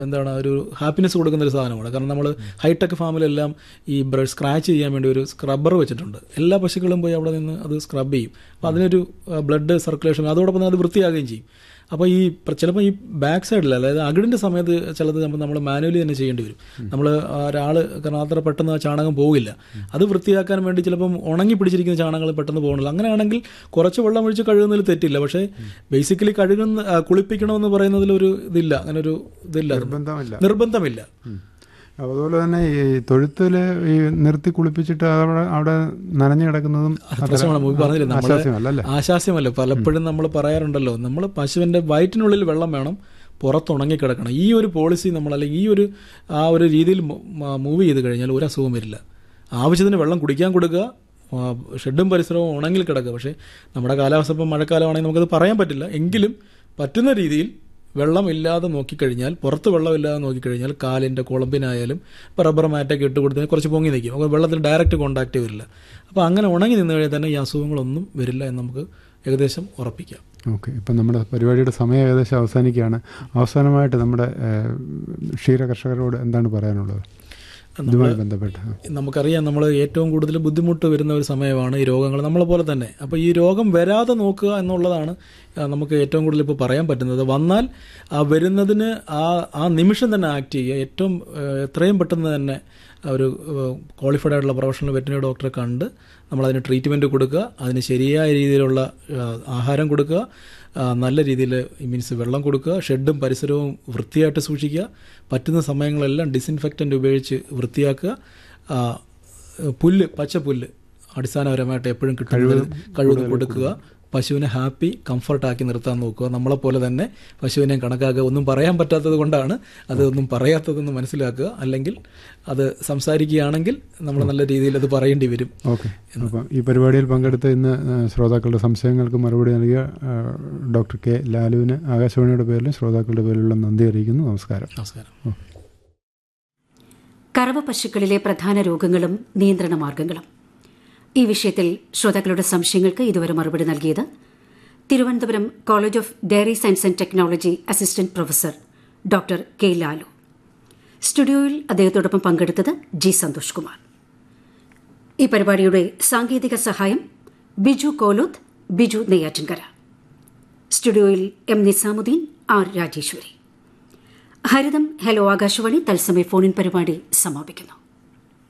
എന്താണ് ഒരു ഹാപ്പിനെസ് കൊടുക്കുന്ന ഒരു സാധനമാണ് കാരണം നമ്മൾ ഹൈടെക് ഫാമിലെല്ലാം ഈ ബ്രഡ് സ്ക്രാച്ച് ചെയ്യാൻ വേണ്ടി ഒരു സ്ക്രബ്ബർ വെച്ചിട്ടുണ്ട് എല്ലാ പശുക്കളും പോയി അവിടെ നിന്ന് അത് സ്ക്രബ് ചെയ്യും അപ്പോൾ അതിനൊരു ബ്ലഡ് സർക്കുലേഷൻ അതോടൊപ്പം തന്നെ അത് വൃത്തിയാകുകയും ചെയ്യും അപ്പോൾ ഈ ചിലപ്പോൾ ഈ ബാക്ക് സൈഡിൽ അതായത് അകിടിൻ്റെ സമയത്ത് ചിലത് നമ്മൾ മാനുവലി തന്നെ ചെയ്യേണ്ടി വരും നമ്മൾ ഒരാൾ കാരണം അത്ര പെട്ടെന്ന് ആ ചാണകം പോകില്ല അത് വൃത്തിയാക്കാൻ വേണ്ടി ചിലപ്പം ഉണങ്ങി പിടിച്ചിരിക്കുന്ന ചാണകങ്ങൾ പെട്ടെന്ന് പോകണില്ല അങ്ങനെയാണെങ്കിൽ കുറച്ച് വെള്ളം ഒഴിച്ച് കഴുകുന്നതിൽ തെറ്റില്ല പക്ഷേ ബേസിക്കലി കഴുകുന്ന ആ, കുളിപ്പിക്കണമെന്ന് പറയുന്നതിൽ ഒരു ഇതില്ല അങ്ങനെ ഒരു ഇതില്ല നിർബന്ധമില്ല നിർബന്ധമില്ല അതുപോലെ തന്നെ ഈ തൊഴുത്തിൽ ഈ നിർത്തി കുളിപ്പിച്ചിട്ട് അവിടെ അവിടെ നനഞ്ഞു കിടക്കുന്നതും അത്ര പ്രശ്നമാണ് മുമ്പ് പറഞ്ഞില്ലേ നമ്മള് ആശ്വാസ്യമല്ല അല്ലേ ആശാസ്യമല്ല പലപ്പോഴും നമ്മൾ പറയാറുണ്ടല്ലോ നമ്മൾ പശുവിന്റെ വയറ്റിനുള്ളിൽ വെള്ളം വേണം പുറത്തുണങ്ങി കിടക്കണം ഈ ഒരു പോളിസി നമ്മൾ അല്ലെങ്കിൽ ഈ ഒരു ആ ഒരു രീതിയിൽ മൂവ് ചെയ്ത് കഴിഞ്ഞാൽ ഒരു അസുഖം വരില്ല ആവശ്യത്തിന് വെള്ളം കുടിക്കാൻ കൊടുക്കുക ആ, ഷെഡും പരിസരവും ഉണങ്ങിൽ കിടക്കുക പക്ഷേ നമ്മുടെ കാലാവസ്ഥ ഇപ്പം മഴക്കാലമാണെങ്കിൽ നമുക്കത് പറയാൻ പറ്റില്ല എങ്കിലും പറ്റുന്ന രീതിയിൽ വെള്ളം ഇല്ലാതെ നോക്കിക്കഴിഞ്ഞാൽ പുറത്ത് വെള്ളമില്ലാതെ നോക്കിക്കഴിഞ്ഞാൽ കാലിൻ്റെ കുളമ്പിനായാലും ഇപ്പോൾ റബ്ബർ മാറ്റൊക്കെ ഇട്ട് കൊടുത്താൽ കുറച്ച് പൊങ്ങി നിൽക്കും അപ്പോൾ വെള്ളത്തിൽ ഡയറക്റ്റ് കോണ്ടാക്റ്റ് വരില്ല അപ്പോൾ അങ്ങനെ ഉണങ്ങി നിന്ന് കഴിഞ്ഞാൽ തന്നെ ഈ അസുഖങ്ങളൊന്നും വരില്ല എന്ന് നമുക്ക് ഏകദേശം ഉറപ്പിക്കാം ഓക്കെ ഇപ്പം നമ്മുടെ പരിപാടിയുടെ സമയം ഏകദേശം അവസാനിക്കുകയാണ് അവസാനമായിട്ട് നമ്മുടെ ഏഹ്, ക്ഷീര കർഷകരോട് എന്താണ് പറയാനുള്ളത് ഇതുമായി ബന്ധപ്പെട്ട് നമുക്കറിയാം നമ്മൾ ഏറ്റവും കൂടുതൽ ബുദ്ധിമുട്ട് വരുന്ന ഒരു സമയമാണ് ഈ രോഗങ്ങൾ നമ്മളെ പോലെ തന്നെ അപ്പോൾ ഈ രോഗം വരാതെ നോക്കുക എന്നുള്ളതാണ് ആ, നമുക്ക് ഏറ്റവും കൂടുതൽ ഇപ്പോൾ പറയാൻ പറ്റുന്നത് വന്നാൽ ആ വരുന്നതിന് ആ ആ നിമിഷം തന്നെ ആക്ട് ചെയ്യുക ഏറ്റവും ആ, എത്രയും പെട്ടെന്ന് തന്നെ ഒരു ക്വാളിഫൈഡ് ആയിട്ടുള്ള പ്രൊഫഷണൽ വെറ്റിനറി ഡോക്ടറെ കണ്ട് നമ്മളതിന് ട്രീറ്റ്മെൻറ്റ് കൊടുക്കുക അതിന് ശരിയായ രീതിയിലുള്ള ആ, ആഹാരം കൊടുക്കുക ആ, നല്ല രീതിയിൽ മീൻസ് വെള്ളം കൊടുക്കുക ഷെഡും പരിസരവും വൃത്തിയായിട്ട് സൂക്ഷിക്കുക പറ്റുന്ന സമയങ്ങളെല്ലാം ഡിസിൻഫെക്റ്റൻ്റ് ഉപയോഗിച്ച് വൃത്തിയാക്കുക ആ, പുല്ല് പച്ച പുല്ല് അടിസ്ഥാനപരമായിട്ട് എപ്പോഴും കിട്ടുന്നത് കഴിവ് കൊടുക്കുക പശുവിനെ ഹാപ്പി കംഫർട്ടാക്കി നിർത്താൻ നോക്കുക നമ്മളെപ്പോലെ തന്നെ പശുവിനെ കണക്കാക്കുക ഒന്നും പറയാൻ പറ്റാത്തത് കൊണ്ടാണ് അത് ഒന്നും പറയാത്തതെന്ന് മനസ്സിലാക്കുക അല്ലെങ്കിൽ അത് സംസാരിക്കുകയാണെങ്കിൽ നമ്മൾ നല്ല രീതിയിൽ അത് പറയേണ്ടി വരും ഓക്കെ അപ്പം ഈ പരിപാടിയിൽ പങ്കെടുത്ത ഇന്ന് ഏഹ്, ശ്രോതാക്കളുടെ സംശയങ്ങൾക്ക് മറുപടി നൽകിയ ഏഹ്, ഡോക്ടർ കെ ലാലുവിന് ആകാശവാണിയുടെ പേരിലും ശ്രോതാക്കളുടെ പേരിലുള്ള നന്ദി അറിയിക്കുന്നു നമസ്കാരം നമസ്കാരം കറവ പശുക്കളിലെ പ്രധാന രോഗങ്ങളും നിയന്ത്രണ മാർഗങ്ങളും ഈ വിഷയത്തിൽ ശ്രോതാക്കളുടെ സംശയങ്ങൾക്ക് ഇതുവരെ മറുപടി നൽകിയത് Thiruvananthapuram college of dairy science and technology assistant professor doctor K Lalu സ്റ്റുഡിയോയിൽ അദ്ദേഹത്തോടൊപ്പം പങ്കെടുത്തത് ജി സന്തോഷ് കുമാർ ഈ പരിപാടിയുടെ സാങ്കേതിക സഹായം ബിജു കോലോത്ത് ബിജു നെയ്യാറ്റിൻകര സ്റ്റുഡിയോയിൽ എം നിസാമുദ്ദീൻ ആർ രാജേശ്വരി ഹരിതം ഹലോ ആകാശവാണി തത്സമയ ഫോണിൻ പരിപാടി സമാപിക്കുന്നു